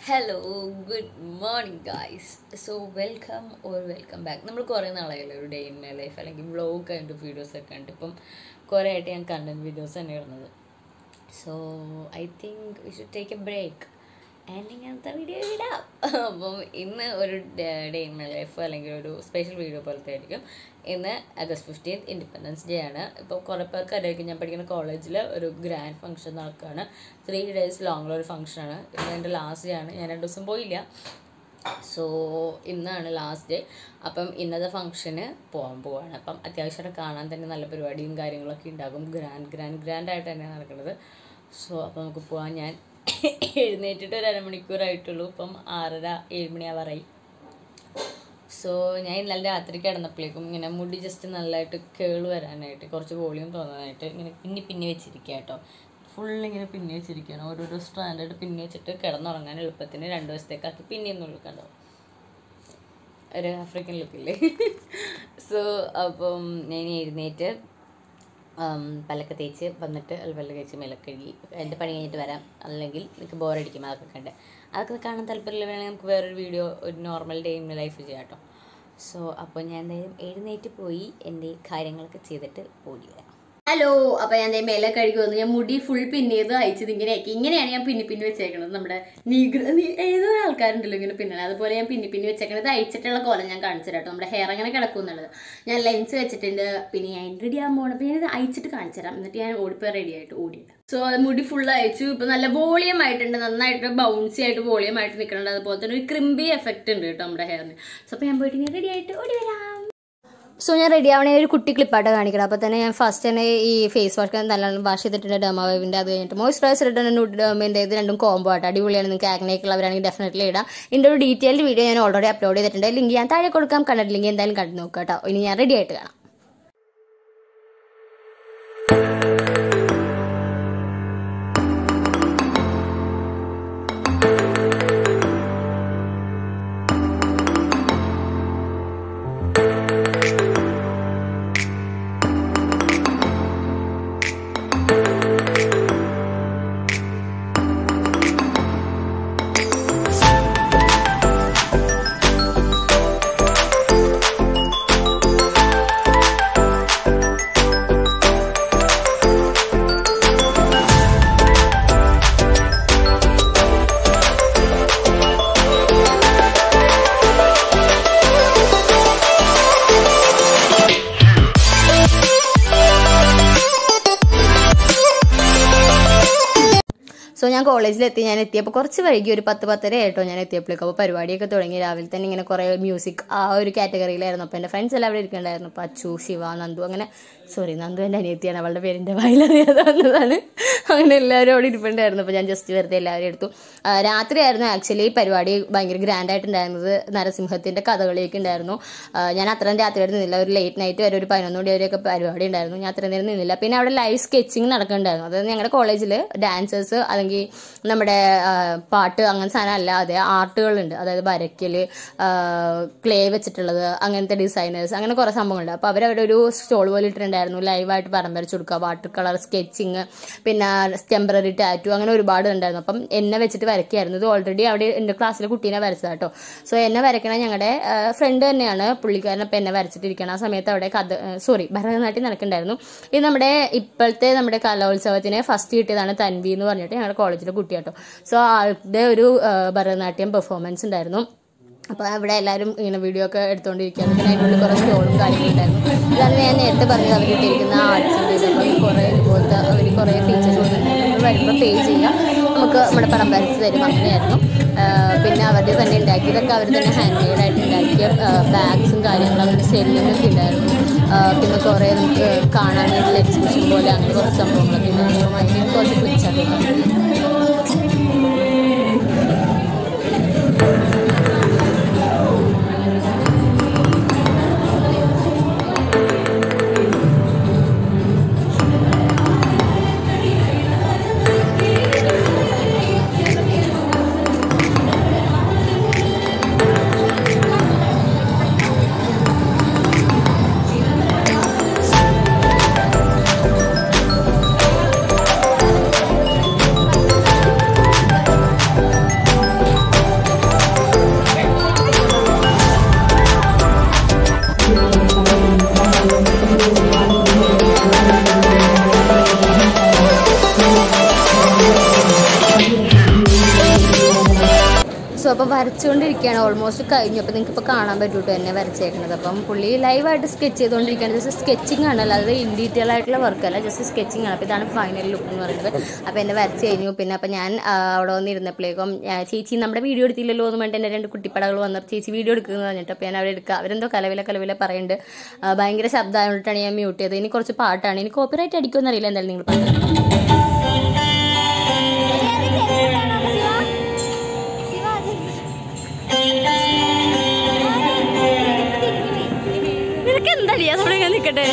hello good morning guys so welcome or welcome back നമ്മൾ കുറേ നാളായല്ലോ ഒരു ഡേ ഇൻ മൈ ലൈഫ് അല്ലെങ്കിൽ വ്ളോഗ് കൈൻഡ് ഓഫ് വീഡിയോസ് ഒക്കെ ഉണ്ട് ഇപ്പം കുറേ ആയിട്ട് ഞാൻ കണ്ടന്റ് വീഡിയോസ് തന്നെ ഇടുന്നത് so I think we should take a break and ഇങ്ങനത്തെ വീഡിയോ ഇടാം അപ്പം ഇന്ന് ഒരു ഡേ ഇൻ മൈ ലൈഫ് അല്ലെങ്കിൽ ഒരു സ്പെഷ്യൽ വീഡിയോ പോലത്തെ ആയിരിക്കും ഇന്ന് ആഗസ്റ്റ് ഫിഫ്റ്റീൻ ഇൻഡിപെൻഡൻസ് ഡേ ആണ് ഇപ്പോൾ കുറേ പേർക്ക് അറിയായിരിക്കും ഞാൻ പഠിക്കുന്ന കോളേജിൽ ഒരു ഗ്രാൻഡ് ഫംഗ്ഷൻ നടക്കുകയാണ് ത്രീ ഡേയ്സ് ലോങ്ങിലുള്ള ഒരു ഫംഗ്ഷനാണ് ഇന്ന് എൻ്റെ ലാസ്റ്റ് ഡേ ആണ് ഞാൻ രണ്ട് ദിവസം പോയില്ല സോ ഇന്നാണ് ലാസ്റ്റ് ഡേ അപ്പം ഇന്നത്തെ ഫംഗ്ഷന് പോകാൻ പോവാണ് അപ്പം അത്യാവശ്യം കാണാൻ തന്നെ നല്ല പരിപാടിയും കാര്യങ്ങളൊക്കെ ഉണ്ടാകും ഗ്രാൻഡ് ഗ്രാൻഡ് ഗ്രാൻഡ് ആയിട്ട് തന്നെയാണ് നടക്കുന്നത് സോ അപ്പം നമുക്ക് പോകാൻ ഞാൻ എഴുന്നേറ്റിട്ട് ഒരു അരമണിക്കൂറായിട്ടുള്ളൂ ഇപ്പം ആറര ഏഴ് മണിയാവാറായി സോ ഞാൻ ഇന്നലെ രാത്രി കിടന്നപ്പോഴേക്കും ഇങ്ങനെ മുടി ജസ്റ്റ് നല്ലതായിട്ട് കേള് വരാനായിട്ട് കുറച്ച് വോളിയം തോന്നാനായിട്ട് ഇങ്ങനെ പിന്നി പിന്നി വെച്ചിരിക്കുക കേട്ടോ ഫുൾ ഇങ്ങനെ പിന്നി വെച്ചിരിക്കുകയാണ് ഓരോരോ സ്റ്റാൻഡേർഡ് പിന്നി വെച്ചിട്ട് കിടന്നുറങ്ങാൻ എളുപ്പത്തിന് രണ്ട് ദിവസത്തേക്കാക്കി പിന്നെയൊന്നും എടുക്കണ്ടോ ഒരു ആഫ്രിക്കൻ ലുക്കില്ലേ സോ അപ്പം ഞാൻ എഴുന്നേറ്റ് ഉം, പല്ലൊക്കെ തേച്ച് വന്നിട്ട് പല്ല് കഴിച്ച് മേലൊക്കെ കഴുകി എൻ്റെ പണി കഴിഞ്ഞിട്ട് വരാം അല്ലെങ്കിൽ എനിക്ക് ബോറടിക്കും അതൊക്കെ കണ്ട് അതൊക്കെ കാണാൻ താല്പര്യമില്ല വേണമെങ്കിൽ നമുക്ക് വേറൊരു വീഡിയോ ഒരു നോർമൽ ഡേ ഇൻ ലൈഫ് ചെയ്യാം കേട്ടോ സോ അപ്പോൾ ഞാൻ എന്തായാലും എഴുന്നേറ്റ് പോയി എൻ്റെ കാര്യങ്ങളൊക്കെ ചെയ്തിട്ട് ഓടി വരാം ഹലോ അപ്പൊ ഞാൻ ദേ മേലെ കഴുകി വന്നു ഞാൻ മുടി ഫുൾ പിന്നിയത് അയച്ചത് ഇങ്ങനെയാക്കി ഇങ്ങനെയാണ് ഞാൻ പിന്നി പിന്നി വെച്ചേക്കണത് നമ്മുടെ നീഗ്ര ഏതോ ആൾക്കാരുണ്ടല്ലോ ഇങ്ങനെ പിന്നണ അതുപോലെ ഞാൻ പിന്നി പിന്നി വെച്ചേക്കണത് അയച്ചിട്ടുള്ള കോലം ഞാൻ കാണിച്ചു തരാം കേട്ടോ നമ്മുടെ ഹെയർ അങ്ങനെ കിടക്കും എന്നുള്ളത് ഞാൻ ലെൻസ് വെച്ചിട്ടുണ്ട് പിന്നെ ഞാൻ റെഡി ആകാൻ പോകണം അപ്പോൾ ഞാനിത് അയച്ചിട്ട് കാണിച്ചു തരാം എന്നിട്ട് ഞാൻ ഓടിപ്പോയി റെഡി ആയിട്ട് ഓടി സോ മുടി ഫുൾ അയച്ചു ഇപ്പൊ നല്ല വോളിയം ആയിട്ടുണ്ട് നന്നായിട്ട് ബൗൺസി ആയിട്ട് വോളിയം ആയിട്ട് നിൽക്കുന്നുണ്ട് അതുപോലെ തന്നെ ഒരു ക്രിമ്പി എഫക്റ്റ് ഉണ്ട് കേട്ടോ നമ്മുടെ ഹെയറിന് സോ അപ്പോൾ ഞാൻ പോയിട്ട് ഇങ്ങനെ റെഡി ആയിട്ട് ഓടി വരാം സോ ഞാൻ റെഡി ആവണേ ഒരു കുട്ടി ക്ലിപ്പായിട്ട് കാണിക്കണം അപ്പോൾ തന്നെ ഞാൻ ഫസ്റ്റ് തന്നെ ഈ ഫേസ് വാഷ് നല്ലോണം വാഷ് ചെയ്തിട്ടുണ്ട് ഡെമാവേവിൻ്റെ അത് കഴിഞ്ഞിട്ട് മോയ്സ്ചറൈസർ ഇട്ടുണ്ട് നുഡ് ഡെമിൻ്റെ ഇത് രണ്ടും കോംബോ ആയിട്ട് അടിപൊളിയാണ് നിങ്ങൾക്ക് ആഗ്നേക്ക് ഉള്ളവരാണെങ്കിൽ ഡെഫിനറ്റ്ലി ഇടാം ഇതിൻ്റെ ഒരു ഡീറ്റെയിൽഡ് വീഡിയോ ഞാൻ ഓൾറെഡി അപ്ലോഡ് ചെയ്തിട്ടുണ്ട് ലിങ്ക് ഞാൻ താഴെ കൊടുക്കാം കണ്ടിട്ടില്ലെങ്കിൽ എന്തായാലും കണ്ടു നോക്കാം കേട്ടോ ഇനി ഞാൻ റെഡി ആയിട്ട് കാണാം സോ ഞാൻ കോളേജിലെത്തി ഞാൻ എത്തിയപ്പോൾ കുറച്ച് വൈകി ഒരു പത്ത് പത്തര ആയിട്ടോ ഞാൻ എത്തിയപ്പോഴേക്കും അപ്പോൾ പരിപാടിയൊക്കെ തുടങ്ങി രാവിലെ തന്നെ ഇങ്ങനെ കുറേ മ്യൂസിക് ആ ഒരു കാറ്റഗറിയിലായിരുന്നു അപ്പോൾ എൻ്റെ ഫ്രണ്ട്സ് എല്ലാം അവിടെ ഇരിക്കണ്ടായിരുന്നു അപ്പോൾ അച്ചു ശിവ നന്ദു അങ്ങനെ സോറി നന്ദു എൻ്റെ അനിയത്തിയാണ് അവളുടെ പേരിൻ്റെ വായിലറിയാതെ വന്നതാണ് അങ്ങനെ എല്ലാവരും അവിടെ ഇരിപ്പുണ്ടായിരുന്നു അപ്പോൾ ഞാൻ ജസ്റ്റ് വെറുതെ എല്ലാവരും എടുത്തു ആ, രാത്രിയായിരുന്നു ആക്ച്വലി പരിപാടി ഭയങ്കര ഗ്രാൻഡ് ആയിട്ടുണ്ടായിരുന്നത് നരസിംഹത്തിൻ്റെ കഥകളിയൊക്കെ ഉണ്ടായിരുന്നു ആ, ഞാൻ അത്രയും രാത്രി വരെ നിന്നില്ല ഒരു ലേറ്റ് നൈറ്റ് വരെ ഒരു പതിനൊന്ന് മണി വരെയൊക്കെ പരിപാടി ഉണ്ടായിരുന്നു ഞാൻ അത്രയും നേരം നിന്നില്ല പിന്നെ അവിടെ ലൈവ് സ്കെച്ചിങ് നടക്കുന്നുണ്ടായിരുന്നു അതായത് ഞങ്ങളുടെ കോളേജിൽ ഡാൻസേഴ്സ് അല്ലെങ്കിൽ നമ്മുടെ ആ, പാട്ട് അങ്ങനെ സാധനം അല്ലാതെ ആർട്ടുകളുണ്ട് അതായത് വരയ്ക്കൽ ക്ലേ വെച്ചിട്ടുള്ളത് അങ്ങനത്തെ ഡിസൈനേഴ്സ് അങ്ങനെ കുറേ സംഭവങ്ങളുണ്ട് അപ്പോൾ അവരവിടെ ഒരു സ്റ്റോൾ പോലെ ഇട്ടിട്ടുണ്ടായിരുന്നു ലൈവായിട്ട് പടം വരച്ച് കൊടുക്കുക വാട്ടർ കളർ സ്കെച്ചിങ് പിന്നെ ടെമ്പററി ടാറ്റു അങ്ങനെ ഒരുപാട് ഉണ്ടായിരുന്നു അപ്പം എന്നെ വെച്ചിട്ട് വരയ്ക്കായിരുന്നു ഇത് ഓൾറെഡി അവിടെ എൻ്റെ ക്ലാസ്സിലെ കുട്ടീനെ വരച്ചത് കേട്ടോ സോ എന്നെ വരയ്ക്കണ ഞങ്ങളുടെ ഫ്രണ്ട് തന്നെയാണ് പുള്ളിക്കാരൻ അപ്പം എന്നെ വരച്ചിട്ടിരിക്കണം ആ സമയത്ത് അവിടെ കഥ സോറി ഭരതനാട്യം നടക്കുന്നുണ്ടായിരുന്നു ഇത് നമ്മുടെ ഇപ്പോഴത്തെ നമ്മുടെ കലോത്സവത്തിന് ഫസ്റ്റ് കിട്ടിയതാണ് തൻവി എന്ന് പറഞ്ഞിട്ട് ഞങ്ങളുടെ കോളേജിലെ കുട്ടി കേട്ടോ സോ ആളുടെ ഒരു ആ, ഭരതനാട്യം പെർഫോമൻസ് ഉണ്ടായിരുന്നു അപ്പോൾ അവിടെ എല്ലാവരും ഇങ്ങനെ വീഡിയോ ഒക്കെ എടുത്തുകൊണ്ടിരിക്കുകയാണ് പിന്നെ അതിനുള്ളിൽ കുറേ സ്റ്റോളും കാര്യങ്ങളും ഉണ്ടായിരുന്നു ഇതാണ് ഞാൻ നേരത്തെ പറഞ്ഞത് അവർ ഇട്ടിരിക്കുന്ന ആർട്സിൻ്റെ ഇത് അപ്പോൾ കുറേ ഇതുപോലത്തെ അവർ കുറേ ഫീച്ചേഴ്സ് കൊടുത്തിട്ടുണ്ടായിരുന്നു നമ്മൾ വരുമ്പോൾ പേ ചെയ്യുക നമുക്ക് നമ്മുടെ പടം വരച്ച് തരും അങ്ങനെയായിരുന്നു ആ, പിന്നെ അവരുടെ തന്നെ ഉണ്ടാക്കിയതൊക്കെ അവർ തന്നെ ഹാൻഡ് മെയ്ഡ് ആയിട്ട് ഉണ്ടാക്കിയ ബാഗ്സും കാര്യങ്ങളും അങ്ങനെ സെല്ലിംഗ് ഒക്കെ ഉണ്ടായിരുന്നു ആ, പിന്നെ കുറേ നമുക്ക് കാണാൻ വേണ്ടിയുള്ള എക്സിബിഷൻ പോലെ അങ്ങനെ കുറച്ച് സംഭവങ്ങളൊക്കെ ഉണ്ടായിരുന്നു അപ്പം അതിന് കുറച്ച് പിടിച്ചറിയാം Thank അപ്പോൾ വരച്ചുകൊണ്ടിരിക്കുകയാണ് ഓൾമോസ്റ്റ് കഴിഞ്ഞു അപ്പോൾ നിങ്ങൾക്ക് ഇപ്പോൾ കാണാൻ പറ്റൂട്ടോ എന്നെ വരച്ചേക്കുന്നത് അപ്പം പുള്ളി ലൈവായിട്ട് സ്കെച്ച് ചെയ്തുകൊണ്ടിരിക്കുകയാണ് ജസ്റ്റ് സ്കെച്ചിങ് ആണ് അല്ലാതെ ഇൻ ഡീറ്റെയിൽ ആയിട്ടുള്ള വർക്കല്ല ജസ്റ്റ് സ്കെച്ചിങ് ആണ് അപ്പോൾ ഇതാണ് ഫൈനൽ ലുക്ക് എന്ന് പറയുന്നത് അപ്പോൾ എന്നെ വരച്ച് കഴിഞ്ഞു പിന്നെ അപ്പോൾ ഞാൻ ആ, അവിടെ വന്ന് ഇരുന്നപ്പോഴേക്കും ആ, ചേച്ചി നമ്മുടെ വീഡിയോ എടുത്തില്ലല്ലോ എന്ന് പറഞ്ഞിട്ട് എൻ്റെ രണ്ട് കുട്ടിപ്പടകൾ വന്നപ്പോൾ ചേച്ചി വീഡിയോ എടുക്കുന്നത് പറഞ്ഞിട്ട് അപ്പോൾ ഞാൻ അവിടെ എടുക്കുക അവരെന്തോ കലവില കലവില പറയുന്നുണ്ട് ആ, ഭയങ്കര ശബ്ദമായിട്ടാണ് ഞാൻ മ്യൂട്ട് ചെയ്തത് ഇനി കുറച്ച് പാട്ടാണ് ഇനി കോപ്പിറൈറ്റ് അടിക്കുമെന്ന് അറിയില്ല എന്തായാലും നിങ്ങൾ പറഞ്ഞു നിനക്ക് എന്താ അവിടെ ഞാൻ നിൽക്കട്ടെ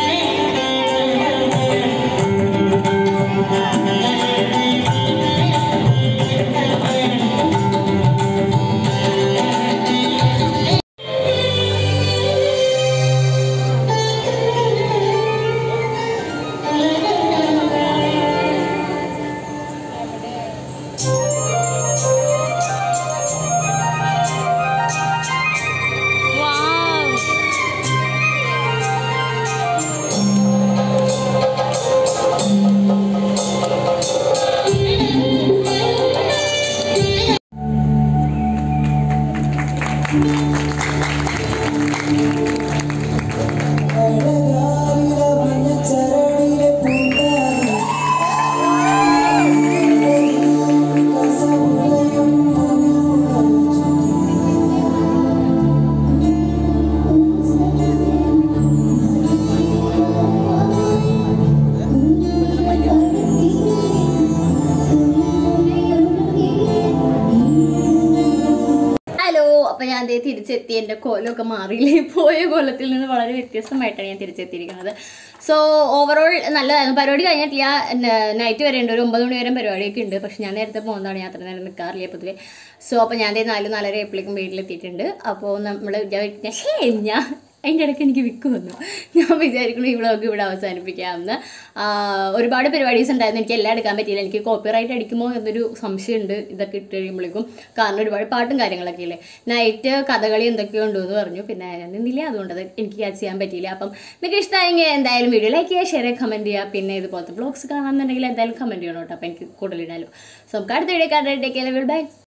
ഹലോ അപ്പൊ ഞാൻ ദേ തിരിച്ചെത്തി എൻ്റെ കോലമൊക്കെ മാറിയില്ലേ പോയ കോലത്തിൽ നിന്ന് വളരെ വ്യത്യസ്തമായിട്ടാണ് ഞാൻ തിരിച്ചെത്തിയിരിക്കുന്നത് സോ ഓവറോൾ നല്ലതായിരുന്നു പരിപാടി കഴിഞ്ഞിട്ടില്ല നൈറ്റ് വരെ ഉണ്ട് ഒരു ഒമ്പത് മണി വരെ പരിപാടിയൊക്കെ ഉണ്ട് പക്ഷെ ഞാൻ നേരത്തെ പോകുന്നതാണ് ഞാൻ അത്ര നേരം നിൽക്കാറില്ല പൊതുവെ സോ അപ്പോൾ ഞാൻ ദേ നാല് നാലര എപ്പോഴേക്കും വീട്ടിലെത്തിയിട്ടുണ്ട് അപ്പോൾ നമ്മൾ വിചാരിക്കുന്ന ശേ ഞാൻ അതിൻ്റെ ഇടയ്ക്ക് എനിക്ക് വിക്ക് വന്നു ഞാൻ വിചാരിക്കുന്നു ഈ വ്ളോഗ് ഇവിടെ അവസാനിപ്പിക്കാമെന്ന് ആ, ഒരുപാട് പരിപാടീസ് ഉണ്ടായിരുന്നു എനിക്ക് എല്ലാം എടുക്കാൻ പറ്റിയില്ല എനിക്ക് കോപ്പിറൈറ്റ് അടിക്കുമോ എന്നൊരു സംശയമുണ്ട് ഇതൊക്കെ ഇട്ട് കഴിയുമ്പോഴേക്കും കാരണം ഒരുപാട് പാട്ടും കാര്യങ്ങളൊക്കെ ഇല്ലേ നൈറ്റ് കഥകളി എന്തൊക്കെയോ ഉണ്ടോ എന്ന് പറഞ്ഞു പിന്നെ ഞാൻ നിന്നില്ല അതുകൊണ്ട് അത് എനിക്ക് ക്യാച്ച് ചെയ്യാൻ പറ്റിയില്ല അപ്പം നിങ്ങൾക്ക് ഇഷ്ടമായെങ്കിൽ എന്തായാലും വീഡിയോ ലൈക്ക് ചെയ്യുക ഷെയർ ചെയ്യുക കമൻറ്റ് ചെയ്യുക പിന്നെ ഇതുപോലത്തെ വ്ളോഗ്സ് കാണാമെന്നുണ്ടെങ്കിൽ എന്തായാലും കമൻറ്റ് ചെയ്യണം കേട്ടോ അപ്പോൾ എനിക്ക് കൂടുതൽ ഇടാലോ സോ നമുക്ക് അടുത്ത വീഡിയോ കാണാൻ ബൈ